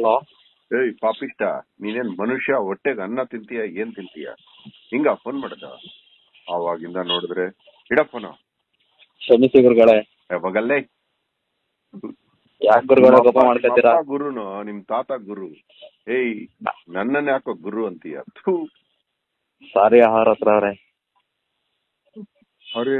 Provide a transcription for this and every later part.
Hello ಏಯ್ ಪಾಪಿಷ್ಟ ನೀನೇನ್ ಮನುಷ್ಯ ಹೊಟ್ಟೆಗೆ ಅನ್ನ ತಿಂತೀಯ ಏನ್ ತಿಂತೀಯ ಹಿಂಗ ಫೋನ್ ಮಾಡದ ಅವಾಗಿಂದ ನೋಡಿದ್ರೆ ಇಡ ಫೋನು ಕ್ಷಮಿಸಿ ಗುರುಗಳೇ ಯಾವಾಗಲ್ಲೇ ಯಾಕೆ ಗುರುಗಳೇ ಕೋಪ ಮಾಡ್ಕೊತೀರಾ ಗುರುನು ನಿಮ್ ತಾತ ಗುರು ಏಯ್ ನನ್ನನ್ನ ಯಾಕೋ ಗುರು ಅಂತೀಯ ಥೂ ಸಾರಿ ಆಹಾರ ಹತ್ರ ಅವ್ರೆ ಅರೇ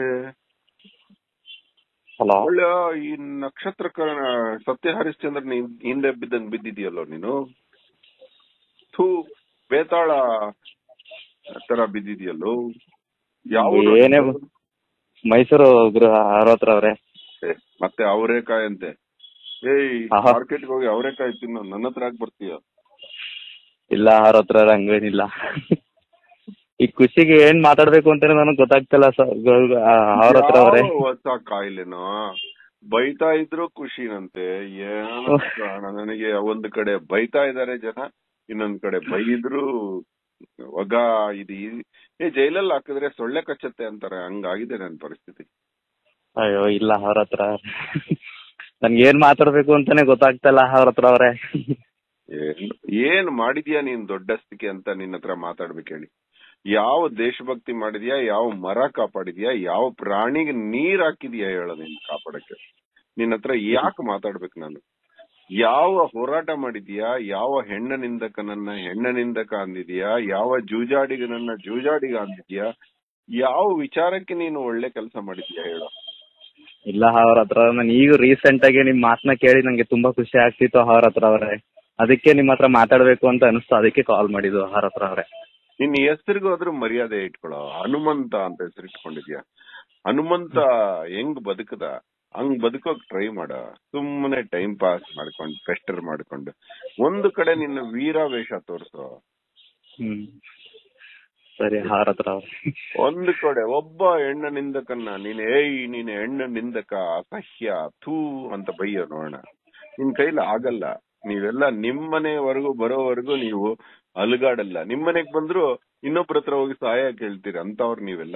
ಹಲೋ ಒಳ್ಳೆ ಈ ನಕ್ಷತ್ರಕ ಸತ್ಯ ಹರಿಶ್ಚಂದ್ರ ನೀನ್ ಹಿಂದೆ ಬಿದ್ದಂಗ್ ಬಿದ್ದಿದ್ಯಲ್ಲೋ ನೀನು ಥೂ ಬೇತಾಳ ತರ ಬಿದ್ದಿದ್ಯಲ್ಲೋ ಯಾವ ಏನೇ ಮೈಸೂರು ಗೃಹ ಆಹಾರ ಹತ್ರ ಅವ್ರೆ ಏ, ಮತ್ತೆ ಅವರೇಕಾಯಿ ಅಂತೆ ಏಯ್ ಆಹಾ. ಮಾರ್ಕೆಟ್ಗೆ ಹೋಗಿ ಅವರೇಕಾಯಿ ತಿನ್ನು ನನ್ನ ಹತ್ರ ಯಾಕೆ ಬರ್ತೀಯ ಇಲ್ಲ ಆಹಾರ ಹತ್ರ ಅವ್ರೆ, ಹಂಗೇನಿಲ್ಲ ಈ ಖುಷಿಗೆ ಏನ್ ಮಾತಾಡ್ಬೇಕು ಅಂತಾನೆ ನನಗೆ ಗೊತ್ತಾಗ್ತಿಲ್ಲ ಸರ್ ಆಹಾರ ಹತ್ರ ಅವ್ರೆ ಯಾವ ಹೊಸ ಕಾಯಿಲೆನೋ ಬೈತಾ ಇದ್ರು ಖುಷಿನಂತೆ ಏನೋ ಕಾರಣ ನನಗೆ ಒಂದ್ ಕಡೆ ಬೈತಾ ಇದಾರೆ ಜನ ಇನ್ನೊಂದ್ ಕಡೆ ಬೈದ್ರು ಒಗ ಇದು ಈ- ಏ ಜೈಲಲ್ಲಿ ಹಾಕಿದ್ರೆ ಸೊಳ್ಳೆ ಕಚ್ಚತ್ತೆ ಅಂತಾರೆ ಹಂಗಾಗಿದೆ ನನ್ ಪರಿಸ್ಥಿತಿ ಅಯ್ಯೋ ಇಲ್ಲ ಅವ್ರ ಹತ್ರ ನನ್ಗೆ ಏನ್ ಮಾತಾಡ್ಬೇಕು ಅಂತಾನೆ ಗೊತ್ತಾಗ್ತಿಲ್ಲ ಅವ್ರ ಹತ್ರ ಅವ್ರೆ ಏನ್- ಏನ್ ಮಾಡಿದ್ಯಾ ನೀನ್ ದೊಡ್ಡಸ್ತಿಕೆ ಅಂತ ನಿನ್ನ ಹತ್ರ ಮಾತಾಡ್ಬೇಕು ಹೇಳಿ ಯಾವ ದೇಶಭಕ್ತಿ ಮಾಡಿದ್ಯಾ ಯಾವ ಮರ ಕಾಪಾಡಿದ್ಯಾ ಯಾವ ಪ್ರಾಣಿಗೆ ನೀರ್ ಹಾಕಿದ್ಯಾ ಹೇಳೋ ನೀನ್ ಕಾಪಾಡಕ್ಕೆ ನಿನ್ನ ಹತ್ರ ಯಾಕೆ ಮಾತಾಡ್ಬೇಕು ನಾನು ಯಾವ ಹೋರಾಟ ಮಾಡಿದ್ಯಾ ಯಾವ ಹೆಣ್ಣ ನಿಂದಕನನ್ನ ಹೆಣ್ಣ ನಿಂದಕ ಅಂದಿದ್ಯಾ ಯಾವ ಜೂಜಾಡಿಗನನ್ನ ಜೂಜಾಡಿಗ ಅಂದಿದ್ಯಾ ಯಾವ ವಿಚಾರಕ್ಕೆ ನೀನು ಒಳ್ಳೆ ಕೆಲಸ ಮಾಡಿದ್ಯಾ ಹೇಳೋ ಇಲ್ಲ ಅವ್ರ ಹತ್ರ ನಾನು ಈಗ ರೀಸೆಂಟ್ ಆಗಿ ನಿಮ್ ಮಾತನ್ನ ಕೇಳಿ ನಂಗೆ ತುಂಬಾ ಖುಷಿ ಆಗ್ತಿತ್ತು ಅವ್ರ ಹತ್ರ ಅವ್ರೆ ಅದಕ್ಕೆ ನಿಮ್ ಹತ್ರ ಮಾತಾಡ್ಬೇಕು ಅಂತ ಅನಿಸ್ತು ಅದಕ್ಕೆ ಕಾಲ್ ಮಾಡಿದ್ದು ಅವ್ರ ಹತ್ರ ಅವ್ರೆ ನಿನ್ನ ಹೆಸರಿಗಾದ್ರೂ ಮರ್ಯಾದೆ ಇಟ್ಕೊಳ್ಳೋ ಹನುಮಂತ ಅಂತ ಹೆಸರು ಇಟ್ಕೊಂಡಿದ್ಯಾ ಹನುಮಂತ ಹೆಂಗ್ ಬದುಕದ ಹಂಗ್ ಬದುಕೋಕ್ ಟ್ರೈ ಮಾಡ ಸುಮ್ಮನೆ ಟೈಮ್ ಪಾಸ್ ಮಾಡ್ಕೊಂಡು ಫೆಸ್ಟರ್ ಮಾಡ್ಕೊಂಡು ಒಂದು ಕಡೆ ನಿನ್ನ ವೀರಾವೇಶ ತೋರ್ಸು ಹ್ಮ್ ಸರಿ ಅವ್ರ ಹತ್ರ ಅವ್ರೆ ಒಂದು ಕಡೆ ಒಬ್ಬ ಹೆಣ್ಣ ನಿಂದಕನ್ನ ನೀನ್ ಏಯ್ ನೀನ್ ಹೆಣ್ಣ ನಿಂದಕ ಅಸಹ್ಯ ಥೂ ಅಂತ ಬೈಯೋ ನೋಡೋಣ ನಿನ್ ಕೈಲಿ ಆಗಲ್ಲ ನೀವೆಲ್ಲ ನಿಮ್ಮನೆವರೆಗೂ ಬರೋವರೆಗೂ ನೀವು ಅಲುಗಾಡಲ್ಲ ನಿಮ್ಮನೆಗ್ ಬಂದ್ರು ಇನ್ನೊಬ್ರ ಹತ್ರ ಹೋಗಿ ಸಹಾಯ ಕೇಳ್ತೀರಿ ಅಂತವ್ರು ನೀವೆಲ್ಲ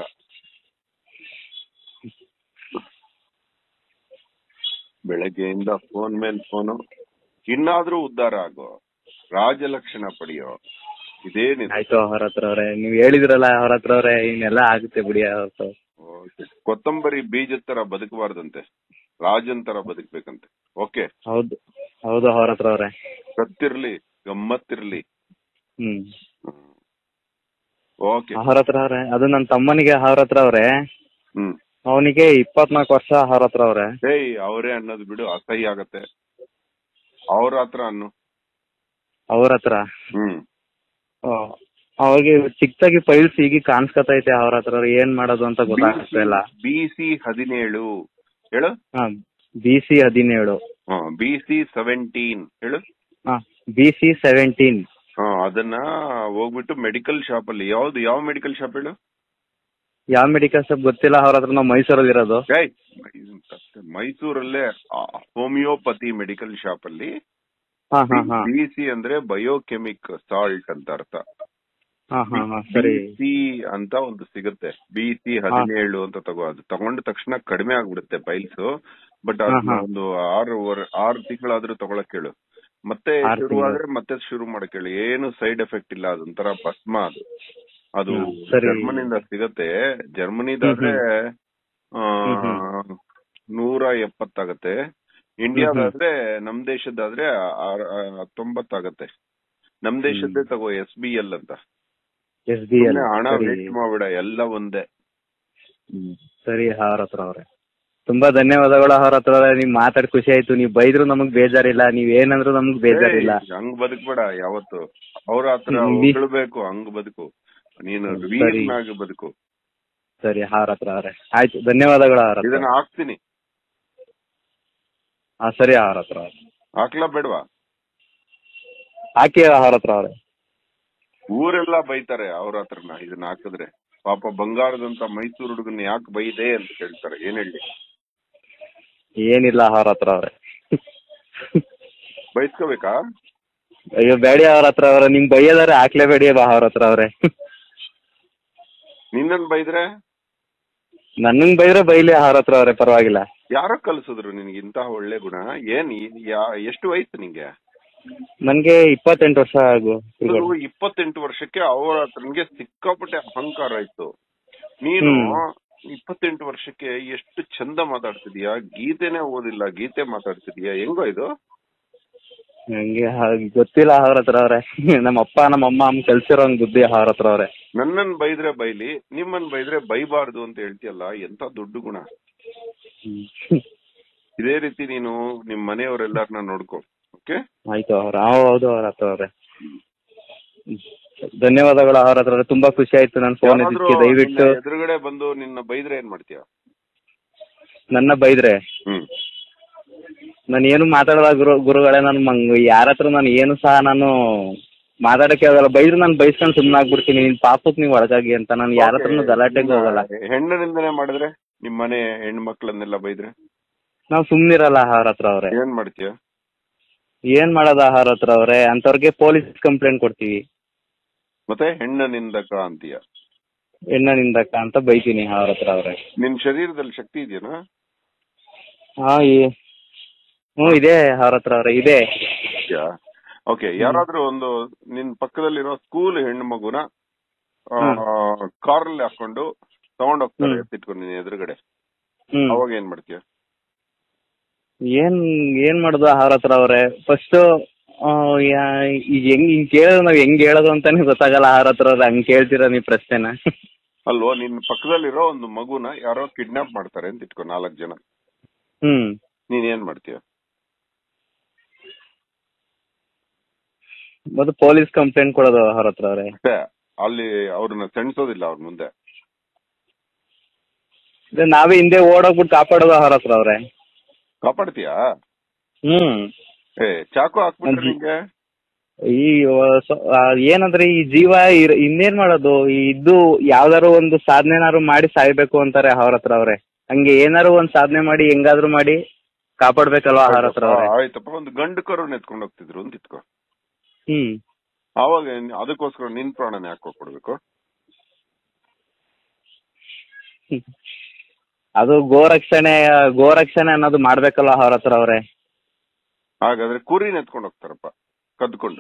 ಬೆಳಗ್ಗೆಯಿಂದ ಫೋನ್ ಮೇಲ್ ಫೋನು ಇನ್ನಾದ್ರೂ ಉದ್ಧಾರ ಆಗೋ ರಾಜಲಕ್ಷಣ ಪಡೆಯೋ ಇದೇನಿದೆ ಆಯ್ತು ಅವ್ರ ಹತ್ರ ಅವ್ರೆ ನೀವ್ ಹೇಳಿದ್ರಲ್ಲ ಅವ್ರ ಹತ್ರ ಅವ್ರೆ ಇನ್ನೆಲ್ಲ ಆಗುತ್ತೆ ಬಿಡಿ ಅವ್ರ ಹತ್ರ ಓಕೆ. ಕೊತ್ತಂಬರಿ ಬೀಜದ ತರ ಬದುಕಬಾರ್ದಂತೆ ರಾಜನ್ ತರ ಬದುಕ್ಬೇಕಂತೆ ಓಕೆ ಹೌದು ಹೌದು ಅವ್ರ ಹತ್ರ ಅವ್ರೆ ಕತ್ತಿರ್ಲಿ ಗಮ್ಮತ್ತಿರ್ಲಿ ಹ್ಮ್ ಓಕೆ ಅವ್ರ ಹತ್ರ ಅವ್ರೆ ಅದು ನನ್ನ ತಮ್ಮನಿಗೆ ಅವ್ರ ಹತ್ರ ಅವ್ರೆ ಹ್ಮ್ ಅವನಿಗೆ ಇಪ್ಪತ್ನಾಲ್ಕು ವರ್ಷ ಅವ್ರ ಹತ್ರ ಅವ್ರೆ ಏಯ್ ಅವರೇ ಅನ್ನೋದು ಬಿಡು ಅಸಹ್ಯ ಆಗತ್ತೆ ಅವ್ರ ಹತ್ರ ಅನ್ನು ಅವ್ರ ಹತ್ರ ಹ್ಮ್ ಅವಾಗ ಚಿಕ್ಕದಾಗಿ ಫೈಲ್ಸ್ ಈಗ ಕಾಣಿಸ್ಕೊತೈತೆ ಅವ್ರ ಹತ್ರ ಅವ್ರು ಏನ್ ಮಾಡೋದು ಅಂತ ಗೊತ್ತಾಗ್ತಾ ಇಲ್ಲ ಬಿ ಸಿ ಹದಿನೇಳು ಹೇಳು ಹಾ ಬಿ ಸಿ ಹದಿನೇಳು ಬಿ ಸಿ ಸೆವೆಂಟೀನ್ ಹೇಳು ಹಾ ಬಿ ಸಿ ಸೆವೆಂಟೀನ್ ಹಾ ಅದನ್ನ ಹೋಗ್ಬಿಟ್ಟು ಮೆಡಿಕಲ್ ಶಾಪ್ ಅಲ್ಲಿ ಯಾವ್ದು ಯಾವ ಮೆಡಿಕಲ್ ಶಾಪ್ ಹೇಳು ಯಾವ ಮೆಡಿಕಲ್ ಶಾಪ್ ಗೊತ್ತಿಲ್ಲ ಅವ್ರ ಹತ್ರ ನಾವು ಮೈಸೂರಲ್ಲಿ ಇರೋದು ಏಯ್ ಮೈಸೂರಲ್ಲೇ ಹೋಮಿಯೋಪತಿ ಮೆಡಿಕಲ್ ಶಾಪ್ ಅಲ್ಲಿ ಹಾ ಹಾ ಹಾ ಬಿ ಸಿ ಅಂದ್ರೆ ಬಯೋಕೆಮಿಕ್ ಸಾಲ್ಟ್ ಅಂತ ಅರ್ಥ ಹಾ ಹಾ ಹಾ ಸರಿ ಸಿ ಅಂತ ಒಂದು ಸಿಗುತ್ತೆ ಬಿ ಸಿ ಹದಿನೇಳು ಅಂತ ತಗೋ ಅದು ತಗೊಂಡ ತಕ್ಷಣ ಕಡಿಮೆ ಆಗ್ಬಿಡುತ್ತೆ ಪೈಲ್ಸ್ ಬಟ್ ಹಾ, ಹಾ. ಒಂದು ಆರು ವರ್- ಆರು ತಿಂಗಳಾದ್ರೂ ತಗೊಳಕ್ ಹೇಳು ಮತ್ತೆ ಆರು ಶುರುವಾದ್ರೆ ಮತ್ತೆ ಶುರು ಮಾಡಕ್ ಹೇಳು ಏನು ಸೈಡ್ ಎಫೆಕ್ಟ್ ಇಲ್ಲ ಅದೊಂಥರ ಭಸ್ಮ ಅದು ಅದು ಹ್ಮ್, ಸರಿ. ಜರ್ಮನಿಂದ ಸಿಗತ್ತೆ ಜರ್ಮನಿದಾದ್ರೆ ಆ, ನೂರ ಎಪ್ಪತ್ತಾಗತ್ತೆ ಇಂಡಿಯಾದಾದ್ರೆ ನಮ್ ದೇಶದಾದ್ರೆ ಆರ್- ಆ, ತೊಂಬತ್ತಾಗತ್ತೆ ನಮ್ ದೇಶದ್ದೇ ತಗೋ ಎಸ್ ಬಿ ಎಲ್ ಅಂತ ಎಸ್ ಬಿ ಎಲ್ ಸುಮ್ನೆ ಹಣ ಸರಿ ವೇಸ್ಟ್ ಮಾಡ್ಬೇಡ ಎಲ್ಲ ಒಂದೇ ಹ್ಮ್. ಸರಿ ಅವ್ರ ಹತ್ರ ಅವ್ರೆ ತುಂಬಾ ಧನ್ಯವಾದಗಳು ಅವ್ರ ಹತ್ರ ಅವ್ರೆ. ನೀವ್ ಮಾತಾಡಿ ಖುಷಿ ಆಯ್ತು ನೀವ್ ಬೈದ್ರು ನಮಗ್ ಬೇಜಾರಿಲ್ಲ ನೀವ್ ಏನಂದ್ರು ನಮಗ್ ಬೇಜಾರಿಲ್ಲ ಏಯ್, ಹಂಗ್ ಬದುಕ್ಬೇಡ ಯಾವತ್ತು ಅವ್ರ ಹತ್ರ ಹ್ಮ್, ಬಿ- ಹೊಗಳ್ಬೇಕು ಹಂಗ್ ಬದುಕು ನೀನು ಹ್ಮ್, ಸರಿ. ವೀರನಾಗಿ ಬದುಕು ಸರಿ ಅವ್ರ ಹತ್ರ ಅವ್ರೆ ಆಯ್ತು ಧನ್ಯವಾದಗಳು ಅವ್ರ ಹತ್ರ ಇದನ್ನ ಹಾಕ್ತೀನಿ ಹಾ ಸರಿ ಅವ್ರ ಹತ್ರ ಅವ್ರೆ ಹಾಕ್ಲಾ ಬೇಡವಾ ಹಾಕಿ ಅವ್ರ ಹತ್ರ ಅವ್ರೆ ಊರೆಲ್ಲ ಬೈತಾರೆ ಅವ್ರ ಹತ್ರನ ಇದನ್ನ ಹಾಕಿದ್ರೆ ಪಾಪ ಬಂಗಾರದಂತ ಮೈಸೂರು ಹುಡುಗನ ಯಾಕೆ ಬೈದೆ ಅಂತ ಕೇಳ್ತಾರೆ ಏನ್ ಹೇಳಿ ಏನಿಲ್ಲ ಅವ್ರ ಹತ್ರ ಅವ್ರೆ ಬೈಸ್ಕೋಬೇಕಾ ಅಯ್ಯೋ ಬೇಡಿ ಅವ್ರ ಹತ್ರ ಅವ್ರೆ ನಿಮ್ ಬೈಯೋದಾರೆ ಹಾಕ್ಲೇಬೇಡಿ ಅವ್ರ ಹತ್ರ ಅವ್ರೆ ನಿನ್ನನ್ ಬೈದ್ರೆ ನನ್ನಂಗ್ ಬೈದ್ರೆ ಬೈಲಿ ಅವ್ರ ಹತ್ರ ಅವ್ರೆ ಪರವಾಗಿಲ್ಲ ಯಾರೋ ಕಲ್ಸಿದ್ರು ನಿನ್ಗೆ ಇಂತಹ ಒಳ್ಳೆ ಗುಣ ಏನ್ ಈ- ಯಾ- ಎಷ್ಟು ವಯಸ್ಸು ನಿಂಗೆ ನನ್ಗೆ ಇಪ್ಪತ್ತೆಂಟು ವರ್ಷ ಆಗು ಗುರುಗಳೇ. ಅದು ಇಪ್ಪತ್ತೆಂಟು ವರ್ಷಕ್ಕೆ ಅವರ ಹತ್ರನಿಗೆ ಸಿಕ್ಕಾಪಟ್ಟೆ ಅಹಂಕಾರ ಇತ್ತು ನೀನು ಇಪ್ಪತ್ತೆಂಟು ವರ್ಷಕ್ಕೆ ಎಷ್ಟು ಚಂದ ಮಾತಾಡ್ತಿದೀಯಾ ಗೀತೆನೆ ಓದಿಲ್ಲ ಗೀತೆ ಮಾತಾಡ್ತಿದೀಯಾ ಹೆಂಗೋ ಇದು ನಂಗೆ ಹಾಗ್ ಗೊತ್ತಿಲ್ಲ ಅವ್ರ ಹತ್ರ ಅವ್ರೆ ನಮ್ಮ ಅಪ್ಪ ನಮ್ಮ ಅಮ್ಮ ಅಮ್ಮ ಕಲ್ಸಿರೋಂಗ್ ಬುದ್ಧಿ ಅವ್ರ ಹತ್ರ ಅವ್ರೆ ನನ್ನನ್ ಬೈದ್ರೆ ಬೈಲಿ ನಿಮ್ಮನ್ ಬೈದ್ರೆ ಬೈಬಾರ್ದು ಅಂತ ಹೇಳ್ತೀಯಲ್ಲ ಎಂತ ದೊಡ್ಡ ಗುಣ ಇದೇ ರೀತಿ ನೀನು ನಿಮ್ ಮನೆಯವರೆಲ್ಲಾರನ್ನ ನೋಡ್ಕೊ ಓಕೆ ಆಯ್ತು ಅವ್ರ ಹೌದು ಅವ್ರ ಹತ್ರ ಅವ್ರೆ ಧನ್ಯವಾದಗಳು ಅವ್ರ ಹತ್ರ ತುಂಬಾ ಖುಷಿ ಆಯ್ತು ನನ್ನ ಫೋನ್ ಇದಕ್ಕೆ ದಯವಿಟ್ಟು ಎದುರುಗಡೆ ಬಂದು ನಿನ್ನ ಬೈದ್ರೆ ಏನ್ ಮಾಡ್ತೀಯ ನನ್ನ ಬೈದ್ರೆ ಹ್ಮ್ ನಾನು ಏನು ಮಾತಾಡಲ್ಲ ಗುರು ಗುರುಗಳೇ ನಾನು ಮಂಗ್ ಯಾರ ಹತ್ರ ನಾನು ಏನು ಸಹ ನಾನು ಮಾತಾಡಕ್ಕೆ ಹೋಗಲ್ಲ ಬೈದ್ರೆ ನಾನು ಬೈಸ್ಕೊಂಡು ಸುಮ್ಮನೆ ಆಗ್ಬಿಡ್ತೀನಿ ನಿನ್ ಪಾಪಕ್ ನೀವು ಒಳಗಾಗಿ ಅಂತ ನಾನು ಯಾರ ಹತ್ರನು ಗಲಾಟೆಗೆ ಹೋಗಲ್ಲ ಹೆಣ್ಣನಿಂದನೇ ಮಾಡಿದ್ರೆ ನಿಮ್ ಮನೆ ಹೆಣ್ಮಕ್ಳನ್ನೆಲ್ಲ ಬೈದ್ರೆ ನಾವು ಸುಮ್ನಿರಲ್ಲ ಅವ್ರ ಹತ್ರ ಅವ್ರೆ ಏನ್ ಮಾಡ್ತೀಯ ಏನ್ ಮಾಡೋದ ಅವ್ರ ಹತ್ರ ಅವ್ರೆ ಅಂತವ್ರಿಗೆ ಪೊಲೀಸ್ ಕಂಪ್ಲೇಂಟ್ ಕೊಡ್ತೀವಿ ಮತ್ತೆ ಹೆಣ್ಣ ನಿಂದಕ ಅಂತೀಯ ಎಣ್ಣ ನಿಂದಕ್ಕ ಅಂತ ಬೈತೀನಿ ಅವ್ರ ಹತ್ರ ಅವ್ರೆ ನಿನ್ ಶರೀರದಲ್ಲಿ ಶಕ್ತಿ ಇದೆಯೇನಾ ಹಾ ಈ- ಹ್ಞೂ ಇದೆ ಅವ್ರ ಹತ್ರ ಅವ್ರೆ ಇದೆ ಓಕೆ ಯಾರಾದ್ರೂ ಒಂದು ನಿನ್ ಪಕ್ಕದಲ್ಲಿರೋ ಸ್ಕೂಲ್ ಹೆಣ್ಣು ಮಗುನ ಕಾರಲ್ಲಿ ಹಾಕೊಂಡು ತಗೊಂಡೋಗ್ತಾರೆ ಹ್ಮ್. ಎತ್ತಿಟ್ಕೊಂಡು ನೀನ್ ಎದುರುಗಡೆ ಹ್ಮ್ ಅವಾಗ ಏನ್ ಮಾಡ್ತೀಯ ಏನ್ ಏನ್ ಮಾಡುದು ಅವ್ರ ಹತ್ರ ಅವ್ರೆ ಫಸ್ಟ್ ಈಗ ಹೆಂಗ್ ಹಿಂಗ್ ಕೇಳೋದು ನಾವ್ ಹೆಂಗ್ ಹೇಳೋದು ಅಂತಾನೆ ಗೊತ್ತಾಗಲ್ಲ ಅವ್ರ ಹತ್ರ ಅವ್ರೆ ಹಂಗ್ ಕೇಳ್ತೀರ ನೀವ್ ಪ್ರಶ್ನೆನ ಅಲ್ವಾ ನಿನ್ ಪಕ್ಕದಲ್ಲಿರೋ ಒಂದು ಮಗುನ ಯಾರೋ ಕಿಡ್ನಾಪ್ ಮಾಡ್ತಾರೆ ಅಂತ ಇಟ್ಕೊ ನಾಲ್ಕು ಜನ ಹ್ಮ್ ನೀನ್ ಏನ್ ಮಾಡ್ತೀಯ ಮತ್ತೆ ಪೊಲೀಸ್ ಕಂಪ್ಲೇಂಟ್ ಕೊಡೋದು ಅವ್ರ ಹತ್ರ ಅವ್ರೆ ಮತ್ತೆ ಅಲ್ಲಿ ಅವ್ರನ್ನ ಸೆಣ್ಸೋದಿಲ್ಲ ಅವ್ರ ಮುಂದೆ ಇದು ನಾವೇ ಹಿಂದೆ ಓಡೋಗ್ಬಿಟ್ಟು ಕಾಪಾಡೋದು ಅವ್ರ ಹತ್ರ ಅವ್ರೆ ಕಾಪಾಡ್ತೀಯಾ ಹ್ಮ್ ಏ ಚಾಕು ಹಾಕ್ಬಿಟ್ರೆ ಅಜ್ಜಿ. ನಿಂಗೆ ಈ ವ- ಸ- ಆ, ಏನಂದ್ರೆ ಈ ಜೀವ ಇರ್- ಇನ್ನೇನ್ ಮಾಡೋದು ಈ ಇದ್ದು ಯಾವ್ದಾರು ಒಂದು ಸಾಧನೆನಾರು ಮಾಡಿ ಸಾಯ್ಬೇಕು ಅಂತಾರೆ ಅವ್ರ ಹತ್ರ ಅವ್ರೆ ಹಂಗೆ ಏನಾರು ಒಂದ್ ಸಾಧನೆ ಮಾಡಿ ಹೆಂಗಾದ್ರು ಮಾಡಿ ಕಾಪಾಡ್ಬೇಕಲ್ವಾ ಅವ್ರ ಹತ್ರ ಅವ್ರೆ ಆಯ್ತಪ್ಪ ಒಂದು ಗಂಡು ಕರು ಎತ್ಕೊಂಡು ಹೋಗ್ತಿದ್ರು ಅಂತ ಇಟ್ಕೋ ಹ್ಮ್ ಅವಾಗ ಏನ್- ಅದಕ್ಕೋಸ್ಕರ ನಿನ್ ಪ್ರಾಣನ ಯಾಕೆ ಕೊಡ್ಬೇಕು ಅದು ಗೋರಕ್ಷಣೆ ಗೋರಕ್ಷಣೆ ಅನ್ನೋದು ಮಾಡ್ಬೇಕಲ್ವಾ ಅವ್ರ ಹತ್ರ ಅವ್ರೆ ಹಾಗಾದ್ರೆ ಕುರಿನ ಎತ್ಕೊಂಡು ಹೋಗ್ತಾರಪ್ಪ ಕದ್ಕೊಂಡು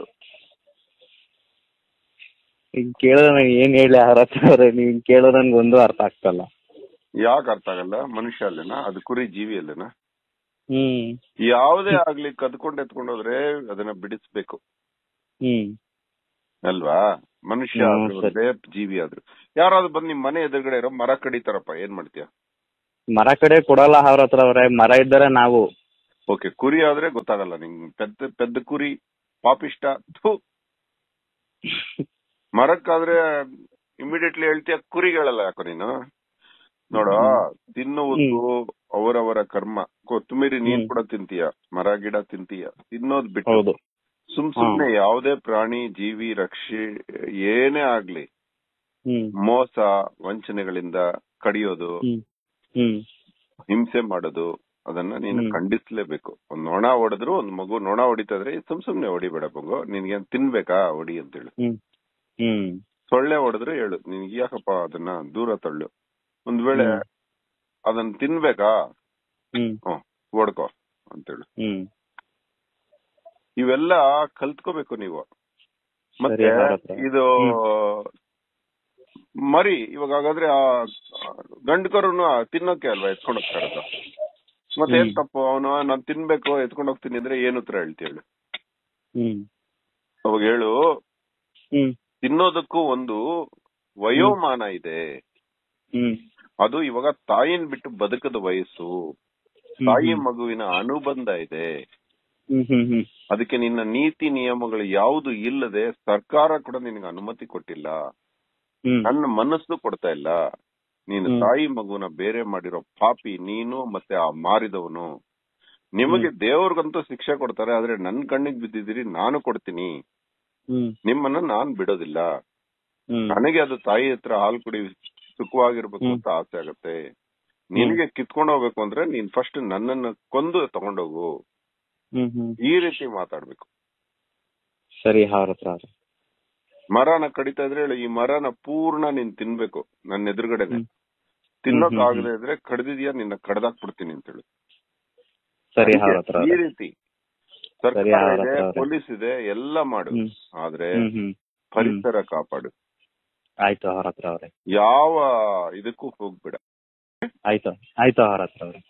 ಈಗ ಕೇಳಿದ್ರೆ ನಂಗೆ ಏನ್ ಹೇಳಿ ಅವ್ರ ಹತ್ರ ಅವ್ರೆ ನೀವ್ ಕೇಳೋದ್ ನನ್ಗೆ ಒಂದು ಅರ್ಥ ಆಗ್ತಲ್ಲ ಯಾಕೆ ಅರ್ಥ ಆಗಲ್ಲ ಮನುಷ್ಯ ಅಲ್ಲೇನಾ ಅದು ಕುರಿ ಜೀವಿ ಅಲ್ಲೇನಾ ಹ್ಮ್ ಯಾವುದೇ ಆಗ್ಲಿ ಕದ್ಕೊಂಡು ಎತ್ಕೊಂಡು ಹೋದ್ರೆ ಅದನ್ನ ಬಿಡಿಸ್ಬೇಕು ಹ್ಮ್ ಅಲ್ವಾ ಮನುಷ್ಯ ಹ್ಮ್, ಆದ್ರೂ ಸರಿ. ಒಂದೇ ಜೀವಿ ಆದ್ರು ಯಾರಾದ್ರೂ ಬಂದ್ ನಿಮ್ ಮನೆ ಎದುರುಗಡೆ ಇರೋ ಮರ ಕಡಿತಾರಪ್ಪ ಏನ್ ಮಾಡ್ತೀಯ ಮರ ಕಡೆ ಕೊಡಲ್ಲ ಅವ್ರ ಹತ್ರ ಅವ್ರೆ ಮರ ಇದ್ದರೆ ನಾವು ಓಕೆ ಕುರಿ ಆದ್ರೆ ಗೊತ್ತಾಗಲ್ಲ ನಿಂಗ್ ಪೆದ್ದ ಪೆದ್ದ ಕುರಿ ಪಾಪಿಷ್ಟ ಥು ಮರಕ್ಕಾದ್ರೆ ಇಮಿಡಿಯೇಟ್ಲಿ ಹೇಳ್ತೀಯ ಕುರಿಗಳಲ್ಲ ಯಾಕೋ ನೀನು ನೋಡ ತಿನ್ನುವುದು ಅವರವರ ಕರ್ಮ ಕೊತ್ತಂಬರಿ ನೀನ್ ಹ್ಮ್. ಕೂಡ ತಿಂತೀಯ ಮರ ಗಿಡ ತಿಂತೀಯ ತಿನ್ನೋದ್ ಬಿಟ್ಟು ಹೌದು ಸುಮ್ ಸುಮ್ನೆ ಯಾವುದೇ ಪ್ರಾಣಿ ಜೀವಿ ರಕ್ಷೆ ಏನೇ ಆಗ್ಲಿ ಹ್ಮ್ ಮೋಸ ವಂಚನೆಗಳಿಂದ ಕಡಿಯೋದು ಹ್ಮ್ ಹ್ಮ್ ಹಿಂಸೆ ಮಾಡೋದು ಅದನ್ನ ನೀನು ಹ್ಮ್. ಖಂಡಿಸ್ಲೇಬೇಕು ಒಂದ್ ನೊಣ ಹೊಡೆದ್ರು ಒಂದ್ ಮಗು ನೊಣ ಹೊಡಿತಂದ್ರೆ ಸುಮ್ ಸುಮ್ನೆ ಹೊಡಿಬೇಡ ಮಗು ನಿನ್ಗೆ ತಿನ್ಬೇಕಾ ಹೊಡಿ ಅಂತೇಳು ಹ್ಮ್ ಹ್ಮ್ ಸೊಳ್ಳೆ ಹೊಡೆದ್ರೆ ಹೇಳು ನಿನ್ಗೆ ಯಾಕಪ್ಪ ಅದನ್ನ ದೂರ ತಳ್ಳು ಒಂದ್ ವೇಳೆ ಹ್ಮ್. ಅದನ್ನ ತಿನ್ಬೇಕಾ ಹ್ಮ್ ಹ್ಮ್ ಹೊಡ್ಕೋ ಅಂತೇಳು ಹ್ಮ್ ಇವೆಲ್ಲ ಕಲ್ತ್ಕೋಬೇಕು ನೀವು ಮತ್ತೆ ಸರಿ, ಅವ್ರ ಹತ್ರ. ಇದು ಮರಿ ಇವಾಗ ಹಾಗಾದ್ರೆ ಆ ಗಂಡು ಕರುನು ತಿನ್ನೋಕೆ ಅಲ್ವಾ ಎತ್ಕೊಂಡು ಹೋಗ್ತಾ ಇರೋದು ಮತ್ತೆ ಏನ್ ಹ್ಮ್. ತಪ್ಪು ಅವನು ನಾನ್ ತಿನ್ಬೇಕು ಎತ್ಕೊಂಡು ಹೋಗ್ತೀನಿ ಅಂದ್ರೆ ಏನು ಉತ್ತರ ಹೇಳ್ತಿ ಹೇಳು ಹ್ಮ್ ಅವಾಗ ಹೇಳು ಹ್ಮ್ ತಿನ್ನೋದಕ್ಕೂ ಒಂದು ವಯೋಮಾನ ಇದೆ ಹ್ಮ್ ಅದು ಇವಾಗ ತಾಯಿನ್ ಬಿಟ್ಟು ಬದುಕದ ವಯಸ್ಸು ಹ್ಮ್ ತಾಯಿ ಹ್ಮ್. ಮಗುವಿನ ಅನುಬಂಧ ಇದೆ ಹ್ಮ್ ಹ್ಮ್ ಹ್ಮ್ ಅದಕ್ಕೆ ನಿನ್ನ ನೀತಿ ನಿಯಮಗಳು ಯಾವುದು ಇಲ್ಲದೆ ಸರ್ಕಾರ ಕೂಡ ನಿನಗೆ ಅನುಮತಿ ಕೊಟ್ಟಿಲ್ಲ ಹ್ಮ್ ನನ್ನ ಮನಸ್ಸು ಕೊಡ್ತಾ ಇಲ್ಲ ನೀನು ಹ್ಮ್. ತಾಯಿ ಮಗುನ ಬೇರೆ ಮಾಡಿರೋ ಪಾಪಿ ನೀನು ಮತ್ತೆ ಆ ಮಾರಿದವನು ನಿಮಗೆ ದೇವ್ರಿಗಂತೂ ಶಿಕ್ಷೆ ಕೊಡ್ತಾರೆ ಆದ್ರೆ ನನ್ ಕಣ್ಣಿಗೆ ಬಿದ್ದಿದ್ದೀರಿ ನಾನು ಕೊಡ್ತೀನಿ ಹ್ಮ್ ನಿಮ್ಮನ್ನ ನಾನ್ ಬಿಡೋದಿಲ್ಲ ಹ್ಮ್ ನನಗೆ ಅದು ತಾಯಿ ಹತ್ರ ಹಾಲು ಕುಡಿ ಸುಖವಾಗಿರ್ಬೇಕು ಹ್ಮ್. ಅಂತ ಆಸೆ ಆಗತ್ತೆ ನಿನಗೆ ಕಿತ್ಕೊಂಡು ಹೋಗ್ಬೇಕು ಅಂದ್ರೆ ನೀನ್ ಫಸ್ಟ್ ನನ್ನನ್ನ ಕೊಂದು ತಗೊಂಡೋಗು ಹ್ಮ್ ಹ್ಮ್ ಈ ರೀತಿ ಮಾತಾಡ್ಬೇಕು ಸರಿ ಅವ್ರ ಹತ್ರ ಅವ್ರೆ. ಮರನ ಕಡಿತಾ ಇದ್ರೆ ಹೇಳು, ಈ ಮರನ ಪೂರ್ಣ ನೀನ್ ತಿನ್ಬೇಕು ನನ್ನ ಎದುರುಗಡೆನೆ ಹ್ಮ್. ತಿನ್ನೋಕ್ ಹ್ಮ್, ಹ್ಮ್, ಆಗದೆ ಇದ್ರೆ ಕಡ್ದಿದ್ಯಾ ನಿನ್ನ ಕಡ್ದಾಕ್ಬಿಡ್ತೀನಿ ಅಂತ ಹೇಳು ಸರಿ ಅವ್ರ ಹತ್ರ ಈ ಅವ್ರೆ. ರೀತಿ ಸರಿ ಸರ್ಕಾರ ಅವ್ರ ಇದೆ ಹತ್ರ ಅವ್ರೆ. ಪೊಲೀಸ್ ಇದೆ ಎಲ್ಲ ಮಾಡು ಹ್ಮ್ ಆದ್ರೆ ಹ್ಮ್ ಹ್ಮ್ ಪರಿಸರ ಕಾಪಾಡು ಆಯ್ತು ಅವ್ರ ಹತ್ರ ಅವ್ರೆ ಯಾವ ಇದಕ್ಕೂ ಹೋಗ್ಬೇಡ ಆಯ್ತು ಆಯ್ತು ಅವ್ರ ಹತ್ರ ಅವ್ರೆ